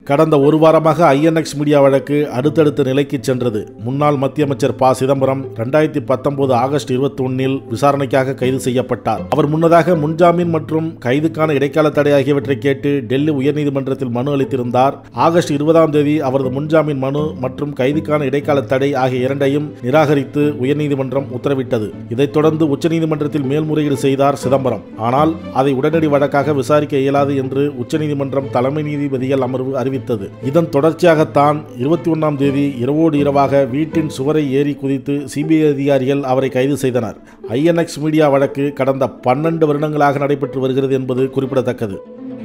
கடந்த ஒரு வாரமாக ஐஎன்எக்ஸ் மீடியா வழக்கு அடுத்தடுத்த நிலைக்கு சென்றது முன்னாள் மத்திய அமைச்சர் ப சிதம்பரம் ரெண்டாயிரத்தி பத்தொன்பது ஆகஸ்ட் இருபத்தி ஒன்னில் விசாரணைக்காக கைது செய்யப்பட்டார் அவர் முன்னதாக முன்ஜாமீன் மற்றும் கைதுக்கான இடைக்கால தடை ஆகியவற்றை கேட்டு டெல்லி உயர்நீதிமன்றத்தில் மனு அளித்திருந்தார் ஆகஸ்ட் இருபதாம் தேதி அவரது முன்ஜாமீன் மனு மற்றும் கைதுக்கான இடைக்கால தடை ஆகிய இரண்டையும் நிராகரித்து உயர்நீதிமன்றம் உத்தரவிட்டது இதைத் தொடர்ந்து உச்சநீதிமன்றத்தில் மேல்முறையீடு செய்தார் சிதம்பரம் ஆனால் அதை உடனடி வழக்காக விசாரிக்க இயலாது என்று உச்சநீதிமன்றம் தலைமை நீதிபதிகள் அமர்வு அறிவித்தது இதன் தொடர்ச்சியாகத்தான் இருபத்தி ஒன்றாம் தேதி இரவோடு இரவாக வீட்டின் சுவரை ஏறி குதித்து சிபிஐ அதிகாரிகள் அவரை கைது செய்தனர் ஐஎன்எக்ஸ் மீடியா வழக்கு கடந்த பன்னெண்டு வருடங்களாக நடைபெற்று வருகிறது என்பது குறிப்பிடத்தக்கது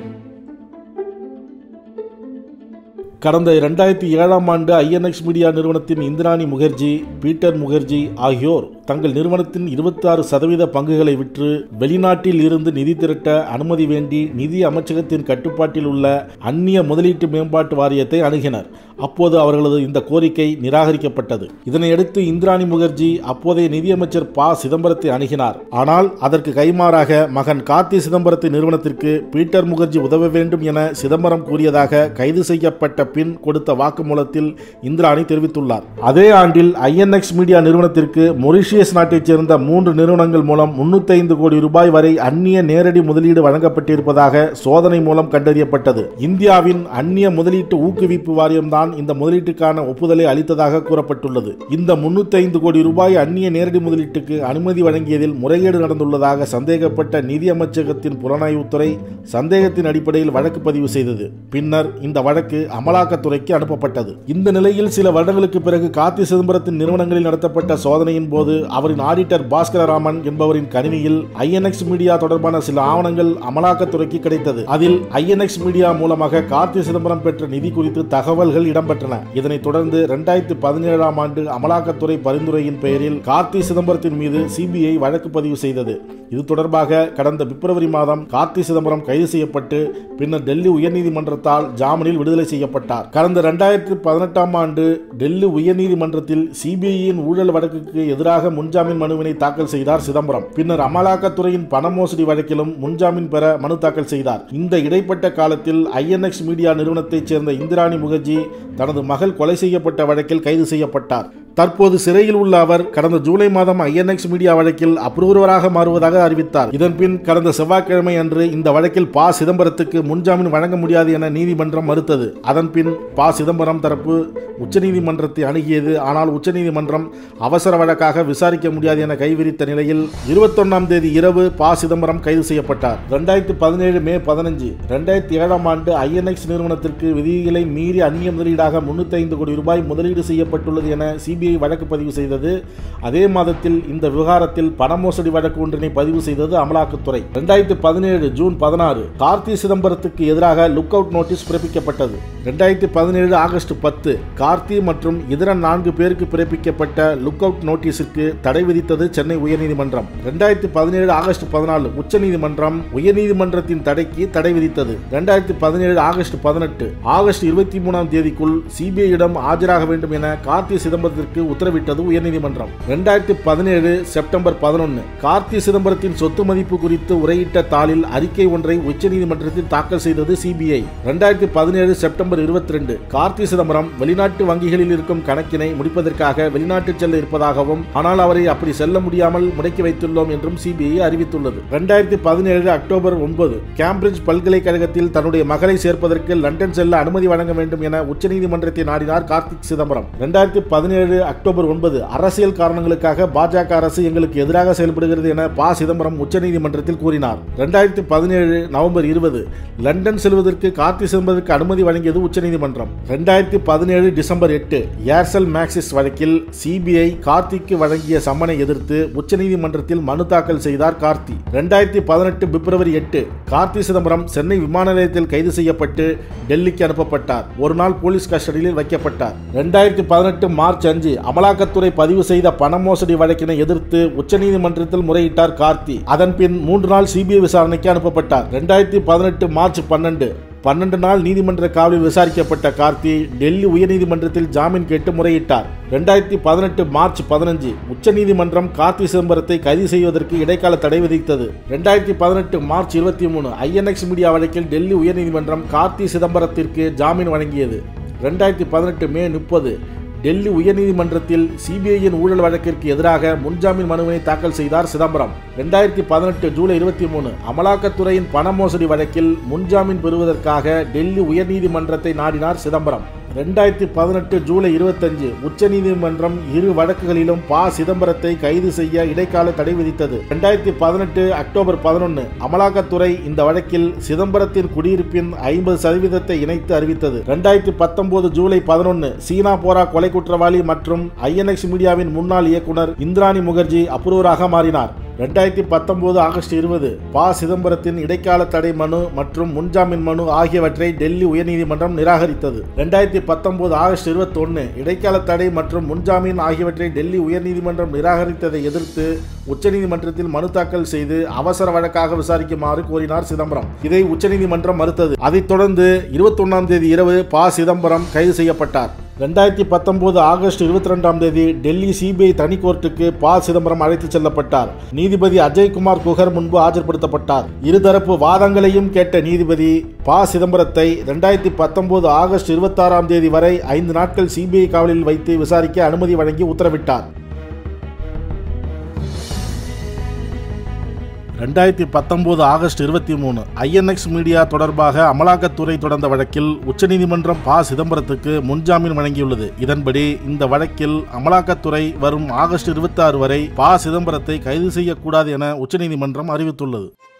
கடந்த இரண்டாயிரத்தி ஏழாம் ஆண்டு ஐஎன்எக்ஸ் மீடியா நிறுவனத்தின் இந்திராணி முகர்ஜி பீட்டர் முகர்ஜி ஆகியோர் தங்கள் நிறுவனத்தின் இருபத்தி ஆறு சதவீத பங்குகளை விற்று வெளிநாட்டில் இருந்து நிதி திரட்ட அனுமதி வேண்டி நிதி அமைச்சகத்தின் கட்டுப்பாட்டில் உள்ள அந்நிய முதலீட்டு மேம்பாட்டு வாரியத்தை அணுகினர் அப்போது அவர்களது இந்த கோரிக்கை நிராகரிக்கப்பட்டது இதனையடுத்து இந்திராணி முகர்ஜி அப்போதைய நிதியமைச்சர் ப சிதம்பரத்தை அணுகினார் ஆனால் அதற்கு கைமாறாக மகன் கார்த்தி சிதம்பரத்தின் நிறுவனத்திற்கு பீட்டர் முகர்ஜி உதவ வேண்டும் என சிதம்பரம் கூறியதாக கைது செய்யப்பட்ட பின் கொடுத்த வாக்குமூலத்தில் இந்திராணி தெரிவித்துள்ளார் அதே ஆண்டில் ஐஎன்எக்ஸ் மீடியா நிறுவனத்திற்கு மொரிஷியஸ் நாட்டைச் சேர்ந்த மூன்று நிறுவனங்கள் மூலம் முன்னூத்தி கோடி ரூபாய் வரை அந்நிய நேரடி முதலீடு வழங்கப்பட்டிருப்பதாக சோதனை மூலம் கண்டறியப்பட்டது இந்தியாவின் அந்நிய முதலீட்டு ஊக்குவிப்பு வாரியம்தான் இந்த முதலீட்டுக்கான ஒப்புதலை அளித்ததாக கூறப்பட்டுள்ளது இந்த முன்னூத்தி கோடி ரூபாய் அந்நிய நேரடி முதலீட்டுக்கு அனுமதி வழங்கியதில் முறைகேடு நடந்துள்ளதாக சந்தேகப்பட்ட நிதி அமைச்சகத்தின் புலனாய்வுத்துறை சந்தேகத்தின் அடிப்படையில் வழக்கு பதிவு செய்தது பின்னர் இந்த வழக்கு அமலாக்கத்துறைக்கு அனுப்பப்பட்டது இந்த நிலையில் சில வருடங்களுக்கு பிறகு கார்த்தி சிதம்பரத்தின் நிறுவனங்களில் நடத்தப்பட்ட சோதனையின் போது அவரின் ஆடிட்டர் பாஸ்கர ராமன் என்பவரின் கணினியில் ஐஎன்எக்ஸ் மீடியா தொடர்பான சில ஆவணங்கள் அமலாக்கத்துறைக்கு கிடைத்தது அதில் ஐஎன்எக்ஸ் மீடியா மூலமாக கார்த்தி சிதம்பரம் பெற்ற நிதி குறித்து தகவல்கள் இடம்பெற்றன இதனைத் தொடர்ந்து இரண்டாயிரத்தி பதினேழாம் ஆண்டு அமலாக்கத்துறை பரிந்துரையின் பெயரில் கார்த்தி சிதம்பரத்தின் மீது சிபிஐ வழக்கு பதிவு செய்தது இது தொடர்பாக கடந்த பிப்ரவரி மாதம் கார்த்தி சிதம்பரம் கைது செய்யப்பட்டு பின்னர் டெல்லி உயர்நீதிமன்றத்தால் ஜாமீனில் விடுதலை செய்யப்பட்டார் கடந்த இரண்டாயிரத்தி பதினெட்டாம் ஆண்டு டெல்லி உயர்நீதிமன்றத்தில் சிபிஐயின் ஊழல் வழக்குக்கு எதிராக முன்ஜாமீன் மனுவினை தாக்கல் செய்தார் சிதம்பரம் பின்னர் அமலாக்கத்துறையின் பண மோசடி வழக்கிலும் முன்ஜாமீன் பெற மனு தாக்கல் செய்தார் இந்த இடைப்பட்ட காலத்தில் ஐஎன்எக்ஸ் மீடியா நிறுவனத்தைச் சேர்ந்த இந்திராணி முகர்ஜி தனது மகள் கொலை செய்யப்பட்ட வழக்கில் கைது செய்யப்பட்டார் தற்போது சிறையில் உள்ள அவர் கடந்த ஜூலை மாதம் ஐஎன்எக்ஸ் மீடியா வழக்கில் அப்ரூவராக மாறுவதாக அறிவித்தார் இதன்பின் கடந்த செவ்வாய்க்கிழமை அன்று இந்த வழக்கில் ப சிதம்பரத்துக்கு முன்ஜாமீன் வழங்க முடியாது என நீதிமன்றம் மறுத்தது அதன்பின் ப சிதம்பரம் தரப்பு உச்சநீதிமன்றத்தை அணுகியது ஆனால் உச்சநீதிமன்றம் அவசர வழக்காக விசாரிக்க முடியாது என கைவிரித்த நிலையில் இருபத்தொன்னாம் தேதி இரவு ப சிதம்பரம் கைது செய்யப்பட்டார் இரண்டாயிரத்தி பதினேழு மே பதினஞ்சு இரண்டாயிரத்தி ஏழாம் ஆண்டு ஐஎன்எக்ஸ் நிறுவனத்திற்கு விதிகளை மீறி அந்நிய முதலீடாக முன்னூத்தி ஐந்து கோடி ரூபாய் முதலீடு செய்யப்பட்டுள்ளது என சிபிஐ வழக்கு பதிவு செய்தது அதே மாதத்தில் இந்த விவகாரத்தில் பண மோசடி வழக்கு ஒன்றினை பதிவு செய்தது அமலாக்கத்துறை இரண்டாயிரத்தி பதினேழு ஜூன் பதினாறு கார்த்தி சிதம்பரத்துக்கு எதிராக லுக் அவுட் நோட்டீஸ் பிறப்பிக்கப்பட்டது இரண்டாயிரத்தி பதினேழு ஆகஸ்ட் பத்து கார்த்தி மற்றும் இதர நான்கு பேருக்கு பிறப்பிக்கப்பட்ட லுக் அவுட் நோட்டீஸுக்கு தடை விதித்தது சென்னை உயர்நீதிமன்றம் இரண்டாயிரத்தி பதினேழு ஆகஸ்ட் பதினாலு உச்சநீதிமன்றம் உயர்நீதிமன்றத்தின் தடைக்கு தடை விதித்தது இரண்டாயிரத்தி பதினேழு ஆகஸ்ட் பதினெட்டு ஆகஸ்ட் இருபத்தி மூணாம் தேதிக்குள் சிபிஐயிடம் ஆஜராக வேண்டும் என கார்த்தி சிதம்பரத்திற்கு உத்தரவிட்டது உயர்நீதிமன்றம் இரண்டாயிரத்தி பதினேழு செப்டம்பர் பதினொன்று கார்த்தி சிதம்பரத்தின் சொத்து மதிப்பு குறித்து உரையிட்ட தாளில் அறிக்கை ஒன்றை உச்சநீதிமன்றத்தில் தாக்கல் செய்தது சிபிஐ இரண்டாயிரத்தி பதினேழு செப்டம்பர் இருபத்தி ரெண்டு கார்த்தி சிதம்பரம் வெளிநாட்டு வங்கிகளில் இருக்கும் கணக்கினை முடிப்பதற்காக வெளிநாட்டு செல்ல இருப்பதாகவும் ஆனால் அவரை அப்படி செல்ல முடியாமல் முடக்கி வைத்துள்ளோம் என்றும் சிபிஐ அறிவித்துள்ளது இரண்டாயிரத்தி பதினேழு அக்டோபர் ஒன்பது கேம்பிரிட்ஜ் பல்கலைக்கழகத்தில் தன்னுடைய மகளை சேர்ப்பதற்கு லண்டன் செல்ல அனுமதி வழங்க வேண்டும் என உச்சநீதிமன்றத்தை நாடினார் கார்த்திக் சிதம்பரம் இரண்டாயிரத்தி பதினேழு அக்டோபர் ஒன்பது அரசியல் காரணங்களுக்காக பாஜக அரசு எங்களுக்கு எதிராக செயல்படுகிறது என ப சிதம்பரம் உச்சநீதிமன்றத்தில் கூறினார் இரண்டாயிரத்தி பதினேழு நவம்பர் இருபது லண்டன் செல்வதற்கு கார்த்தி சிதம்பரத்துக்கு அனுமதி வழங்கியது உச்சநீதிமன்றம் இரண்டாயிரத்தி பதினேழு டிசம்பர் எட்டு ஏர்செல் மேக்சிஸ் வழக்கில் சிபிஐ கார்த்திக்கு வழங்கிய சம்மனை எதிர்த்து உச்சநீதிமன்றத்தில் மனு தாக்கல் செய்தார் கார்த்தி இரண்டாயிரத்தி பதினெட்டு பிப்ரவரி எட்டு கார்த்தி சிதம்பரம் சென்னை விமான நிலையத்தில் கைது செய்யப்பட்டு டெல்லிக்கு அனுப்பப்பட்டார் ஒரு நாள் போலீஸ் கஸ்டடியில் வைக்கப்பட்டார் இரண்டாயிரத்தி பதினெட்டு மார்ச் அஞ்சு அமலாக்கத்துறை பதிவு செய்த பண மோசடி வழக்கினை எதிர்த்து உச்சநீதிமன்றத்தில் முறையிட்டார் கார்த்தி அதன் பின் மூன்று நாள் சிபிஐ விசாரணைக்கு அனுப்பப்பட்டார் இரண்டாயிரத்தி பதினெட்டு மார்ச் பன்னெண்டு பன்னெண்டு நாள் நீதிமன்ற காவலில் விசாரிக்கப்பட்ட கார்த்தி டெல்லி உயர்நீதிமன்றத்தில் ஜாமீன் கேட்டு முறையிட்டார் ரெண்டாயிரத்தி பதினெட்டு மார்ச் பதினஞ்சு உச்சநீதிமன்றம் கார்த்தி சிதம்பரத்தை கைது செய்வதற்கு இடைக்கால தடை விதித்தது ரெண்டாயிரத்தி பதினெட்டு மார்ச் இருபத்தி மூணு ஐஎன்எக்ஸ் மீடியா வழக்கில் டெல்லி உயர்நீதிமன்றம் கார்த்தி சிதம்பரத்திற்கு ஜாமீன் வழங்கியது ரெண்டாயிரத்தி பதினெட்டு மே முப்பது டெல்லி உயர்நீதிமன்றத்தில் சிபிஐயின் ஊழல் வழக்கிற்கு எதிராக முன்ஜாமீன் மனுவினை தாக்கல் செய்தார் சிதம்பரம் ரெண்டாயிரத்தி பதினெட்டு ஜூலை இருபத்தி மூணு அமலாக்கத்துறையின் பண மோசடி வழக்கில் முன்ஜாமீன் பெறுவதற்காக டெல்லி உயர்நீதிமன்றத்தை நாடினார் சிதம்பரம் ரெண்டாயிரத்தி பதினெட்டு ஜூலை இருபத்தஞ்சு உச்சநீதிமன்றம் இரு வழக்குகளிலும் ப சிதம்பரத்தை கைது செய்ய இடைக்கால தடை விதித்தது ரெண்டாயிரத்தி பதினெட்டு அக்டோபர் பதினொன்று அமலாக்கத்துறை இந்த வழக்கில் சிதம்பரத்தின் குடியிருப்பின் ஐம்பது சதவீதத்தை இணைத்து அறிவித்தது ரெண்டாயிரத்தி பத்தொன்பது ஜூலை பதினொன்று சீனா போரா கொலை குற்றவாளி மற்றும் ஐஎன்எக்ஸ் மீடியாவின் முன்னாள் இயக்குனர் இந்திராணி முகர்ஜி அப்ரூவராக மாறினார் ரெண்டாயிரத்தி பத்தொன்பது ஆகஸ்ட் இருபது ப சிதம்பரத்தின் இடைக்கால தடை மனு மற்றும் முன்ஜாமீன் மனு ஆகியவற்றை டெல்லி உயர்நீதிமன்றம் நிராகரித்தது ரெண்டாயிரத்தி பத்தொன்பது ஆகஸ்ட் இருபத்தி ஒன்று இடைக்கால தடை மற்றும் முன்ஜாமீன் ஆகியவற்றை டெல்லி உயர்நீதிமன்றம் நிராகரித்ததை எதிர்த்து உச்சநீதிமன்றத்தில் மனு தாக்கல் செய்து அவசர வழக்காக விசாரிக்குமாறு கோரினார் சிதம்பரம் இதை உச்சநீதிமன்றம் மறுத்தது அதைத் தொடர்ந்து இருபத்தி ஒன்னாம் தேதி இரவு ப சிதம்பரம் கைது செய்யப்பட்டார் ரெண்டாயிரத்தி பத்தொன்பது ஆகஸ்ட் இருபத்தி ரெண்டாம் தேதி டெல்லி சிபிஐ தனி கோர்ட்டுக்கு ப சிதம்பரம் அழைத்துச் செல்லப்பட்டார் நீதிபதி அஜய்குமார் குஹர் முன்பு ஆஜர்படுத்தப்பட்டார் இருதரப்பு வாதங்களையும் கேட்ட நீதிபதி ப சிதம்பரத்தை ரெண்டாயிரத்தி பத்தொன்பது ஆகஸ்ட் இருபத்தாறாம் தேதி வரை ஐந்து நாட்கள் சிபிஐ காவலில் வைத்து விசாரிக்க அனுமதி வழங்கி உத்தரவிட்டார் ரெண்டாயிரத்தி பத்தொன்பது ஆகஸ்ட் இருபத்தி மூணு ஐஎன்எக்ஸ் மீடியா தொடர்பாக அமலாக்கத்துறை தொடர்ந்த வழக்கில் உச்சநீதிமன்றம் ப சிதம்பரத்துக்கு முன்ஜாமீன் வழங்கியுள்ளது இதன்படி இந்த வழக்கில் அமலாக்கத்துறை வரும் ஆகஸ்ட் இருபத்தி ஆறு வரை ப சிதம்பரத்தை கைது செய்யக்கூடாது என உச்சநீதிமன்றம் அறிவித்துள்ளது